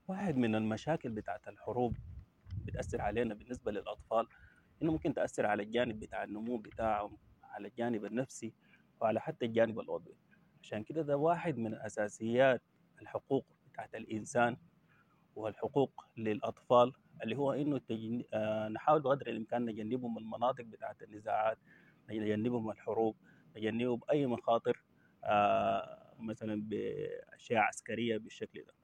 واحد من المشاكل بتاعت الحروب بتأثر علينا بالنسبة للأطفال إنه ممكن تأثر على الجانب بتاع النمو بتاعهم على الجانب النفسي وعلى حتى الجانب العضوي عشان كده ده واحد من أساسيات الحقوق بتاعت الإنسان والحقوق للأطفال اللي هو إنه التجن... آه نحاول بقدر الإمكان نجنبهم المناطق بتاعت النزاعات نجنبهم الحروب نجنبهم أي مخاطر آه مثلا بأشياء عسكرية بالشكل ده